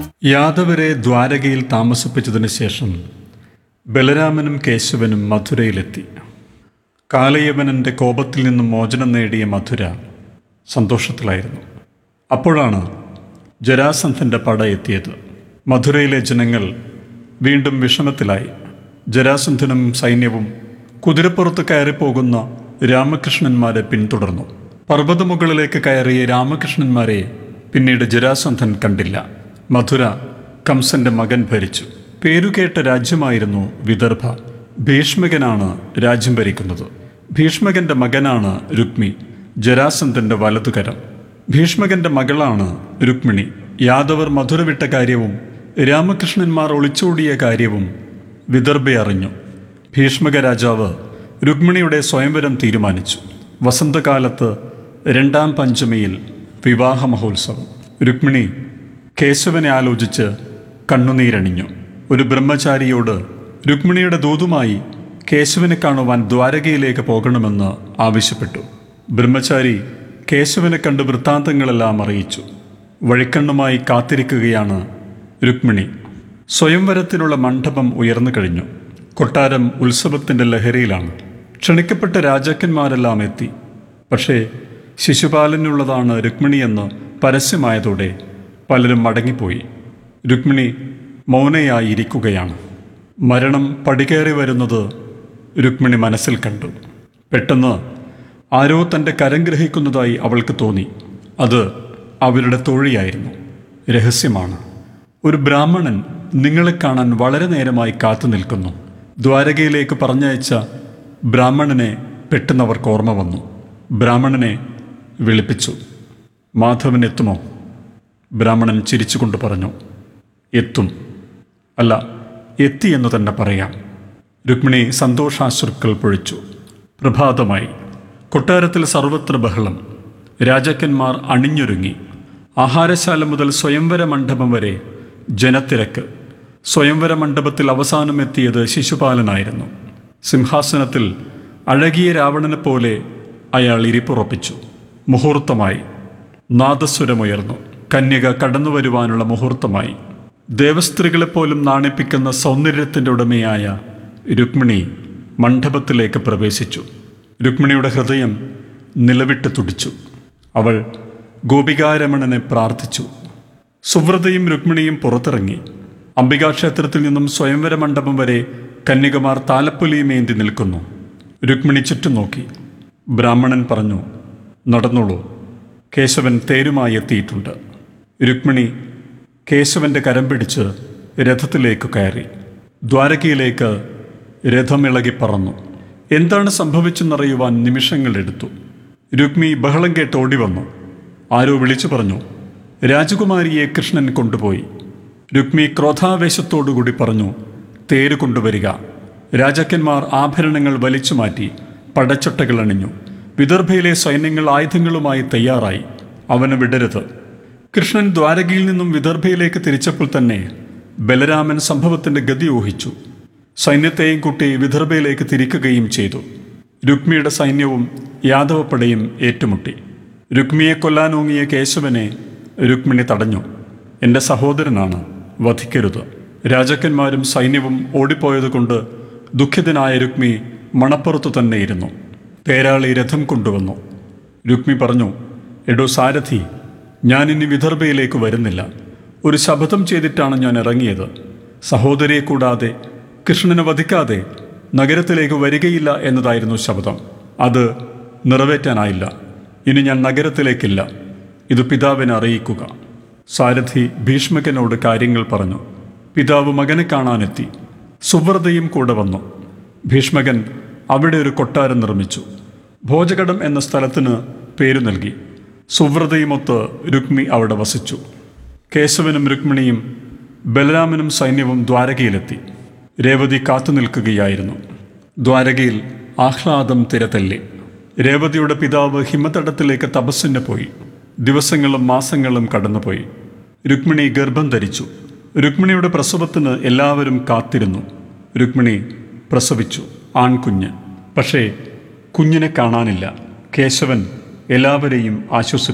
യാദവരെ ദ്വാരകയിൽ താമസിപ്പിച്ചതിന് ശേഷം ബലരാമനും കേശവനും മധുരയിലെത്തി കാലയവനൻ്റെ കോപത്തിൽ നിന്നും മോചനം നേടിയ മധുര സന്തോഷത്തിലായിരുന്നു അപ്പോഴാണ് ജരാസന്ധൻ്റെ പട എത്തിയത് മധുരയിലെ ജനങ്ങൾ വീണ്ടും വിഷമത്തിലായി ജരാസന്ധനും സൈന്യവും കുതിരപ്പുറത്ത് കയറിപ്പോകുന്ന രാമകൃഷ്ണന്മാരെ പിന്തുടർന്നു പർവ്വതമുകളിലേക്ക് കയറിയ രാമകൃഷ്ണന്മാരെ പിന്നീട് ജരാസന്ധൻ കണ്ടില്ല മധുര കംസന്റെ മകൻ ഭരിച്ചു പേരുകേട്ട രാജ്യമായിരുന്നു വിദർഭ ഭീഷ്മകനാണ് രാജ്യം ഭരിക്കുന്നത് ഭീഷ്മകന്റെ മകനാണ് രുക്മി ജരാസന്ധന്റെ വലതുകരം ഭീഷ്മകന്റെ മകളാണ് രുക്മിണി യാദവർ മധുര വിട്ട കാര്യവും രാമകൃഷ്ണന്മാർ ഒളിച്ചോടിയ കാര്യവും വിദർഭ അറിഞ്ഞു ഭീഷ്മക രാജാവ് രുക്മിണിയുടെ സ്വയംവരം തീരുമാനിച്ചു വസന്തകാലത്ത് രണ്ടാം പഞ്ചമിയിൽ വിവാഹ മഹോത്സവം രുക്മിണി കേശവനെ ആലോചിച്ച് കണ്ണുനീരണിഞ്ഞു ഒരു ബ്രഹ്മചാരിയോട് രുക്മിണിയുടെ ദൂതുമായി കേശവനെ കാണുവാൻ ദ്വാരകയിലേക്ക് പോകണമെന്ന് ആവശ്യപ്പെട്ടു ബ്രഹ്മചാരി കേശവനെ കണ്ട് വൃത്താന്തങ്ങളെല്ലാം അറിയിച്ചു വഴിക്കണ്ണുമായി കാത്തിരിക്കുകയാണ് രുക്മിണി സ്വയംവരത്തിനുള്ള മണ്ഡപം ഉയർന്നു കഴിഞ്ഞു കൊട്ടാരം ഉത്സവത്തിൻ്റെ ലഹരിയിലാണ് ക്ഷണിക്കപ്പെട്ട രാജാക്കന്മാരെല്ലാം എത്തി പക്ഷേ ശിശുപാലനുള്ളതാണ് രുക്മിണിയെന്ന് പരസ്യമായതോടെ പലരും മടങ്ങിപ്പോയി രുക്മിണി മൗനയായിരിക്കുകയാണ് മരണം പടികേറി വരുന്നത് രുക്മിണി മനസ്സിൽ കണ്ടു പെട്ടെന്ന് ആരോ തൻ്റെ കരം ഗ്രഹിക്കുന്നതായി അവൾക്ക് തോന്നി അത് അവരുടെ തോഴിയായിരുന്നു രഹസ്യമാണ് ഒരു ബ്രാഹ്മണൻ നിങ്ങളെ കാണാൻ വളരെ നേരമായി കാത്തു നിൽക്കുന്നു ദ്വാരകയിലേക്ക് പറഞ്ഞയച്ച ബ്രാഹ്മണനെ പെട്ടെന്ന് അവർക്ക് ഓർമ്മ വന്നു ബ്രാഹ്മണനെ വിളിപ്പിച്ചു മാധവൻ എത്തുമോ ബ്രാഹ്മണൻ ചിരിച്ചുകൊണ്ട് പറഞ്ഞു എത്തും അല്ല എത്തി എന്ന് തന്നെ പറയാം രുക്മിണി സന്തോഷാശ്രുക്കൾ പൊഴിച്ചു പ്രഭാതമായി കൊട്ടാരത്തിൽ സർവത്ര ബഹളം രാജാക്കന്മാർ അണിഞ്ഞൊരുങ്ങി ആഹാരശാല മുതൽ സ്വയംവര മണ്ഡപം വരെ ജനത്തിരക്ക് സ്വയംവര മണ്ഡപത്തിൽ അവസാനം എത്തിയത് ശിശുപാലനായിരുന്നു സിംഹാസനത്തിൽ അഴകിയ രാവണനെ പോലെ അയാൾ ഇരിപ്പുറപ്പിച്ചു മുഹൂർത്തമായി നാദസ്വരമുയർന്നു കന്യക കടന്നു വരുവാനുള്ള മുഹൂർത്തമായി ദേവസ്ത്രീകളെപ്പോലും നാണിപ്പിക്കുന്ന സൗന്ദര്യത്തിൻ്റെ ഉടമയായ രുക്മിണി മണ്ഡപത്തിലേക്ക് പ്രവേശിച്ചു രുക്മിണിയുടെ ഹൃദയം നിലവിട്ട് തുടിച്ചു അവൾ ഗോപികാരമണനെ പ്രാർത്ഥിച്ചു സുവ്രതയും രുക്മിണിയും പുറത്തിറങ്ങി അംബികാക്ഷേത്രത്തിൽ നിന്നും സ്വയംവര മണ്ഡപം വരെ കന്യകമാർ താലപ്പൊലിയുമേന്തി നിൽക്കുന്നു രുക്മിണി ചുറ്റും നോക്കി ബ്രാഹ്മണൻ പറഞ്ഞു നടന്നോളൂ കേശവൻ തേരുമായി എത്തിയിട്ടുണ്ട് രുക്മിണി കേശവന്റെ കരം പിടിച്ച് രഥത്തിലേക്ക് കയറി ദ്വാരകയിലേക്ക് രഥമിളകി പറന്നു എന്താണ് സംഭവിച്ചെന്നറിയുവാൻ നിമിഷങ്ങളെടുത്തു രുക്മി ബഹളം കേട്ട് ഓടി വന്നു ആരോ വിളിച്ചു പറഞ്ഞു രാജകുമാരിയെ കൃഷ്ണൻ കൊണ്ടുപോയി രുക്മി ക്രോധാവേശത്തോടുകൂടി പറഞ്ഞു തേര് കൊണ്ടുവരിക രാജാക്കന്മാർ ആഭരണങ്ങൾ വലിച്ചു മാറ്റി പടച്ചട്ടകൾ അണിഞ്ഞു വിദർഭയിലെ സൈന്യങ്ങൾ ആയുധങ്ങളുമായി തയ്യാറായി അവന് വിടരുത് കൃഷ്ണൻ ദ്വാരകയിൽ നിന്നും വിദർഭയിലേക്ക് തിരിച്ചപ്പോൾ തന്നെ ബലരാമൻ സംഭവത്തിന്റെ ഗതി ഊഹിച്ചു സൈന്യത്തെയും കൂട്ടി വിദർഭയിലേക്ക് തിരിക്കുകയും ചെയ്തു രുക്മിയുടെ സൈന്യവും യാദവപ്പടയും ഏറ്റുമുട്ടി രുക്മിയെ കൊല്ലാനോങ്ങിയ കേശവനെ രുക്മിണി തടഞ്ഞു എൻ്റെ സഹോദരനാണ് വധിക്കരുത് രാജാക്കന്മാരും സൈന്യവും ഓടിപ്പോയതുകൊണ്ട് ദുഃഖിതനായ രുക്മി മണപ്പുറത്തു തന്നെ ഇരുന്നു തേരാളി രഥം കൊണ്ടുവന്നു രുക്മി പറഞ്ഞു എടോ സാരഥി ഞാൻ ഇനി വിദർഭയിലേക്ക് വരുന്നില്ല ഒരു ശപഥം ചെയ്തിട്ടാണ് ഞാൻ ഇറങ്ങിയത് സഹോദരിയെ കൂടാതെ കൃഷ്ണനെ വധിക്കാതെ നഗരത്തിലേക്ക് വരികയില്ല എന്നതായിരുന്നു ശപഥം അത് നിറവേറ്റാനായില്ല ഇനി ഞാൻ നഗരത്തിലേക്കില്ല ഇത് പിതാവിനെ അറിയിക്കുക സാരഥി ഭീഷ്മകനോട് കാര്യങ്ങൾ പറഞ്ഞു പിതാവ് മകനെ കാണാനെത്തി സുവ്രതയും കൂടെ വന്നു ഭീഷ്മകൻ അവിടെ ഒരു കൊട്ടാരം നിർമ്മിച്ചു ഭോജകടം എന്ന സ്ഥലത്തിന് പേരു നൽകി സുവ്രതയുമൊത്ത് രുക്മി അവിടെ വസിച്ചു കേശവനും രുക്മിണിയും ബലരാമനും സൈന്യവും ദ്വാരകയിലെത്തി രേവതി കാത്തു നിൽക്കുകയായിരുന്നു ദ്വാരകയിൽ ആഹ്ലാദം തിരതല്ലി രേവതിയുടെ പിതാവ് ഹിമതടത്തിലേക്ക് തപസ്സിന് പോയി ദിവസങ്ങളും മാസങ്ങളും കടന്നുപോയി രുക്മിണി ഗർഭം ധരിച്ചു രുക്മിണിയുടെ പ്രസവത്തിന് എല്ലാവരും കാത്തിരുന്നു രുക്മിണി പ്രസവിച്ചു ആൺകുഞ്ഞ് പക്ഷേ കുഞ്ഞിനെ കാണാനില്ല കേശവൻ എല്ലാവരെയും ആശ്വസിപ്പിച്ചു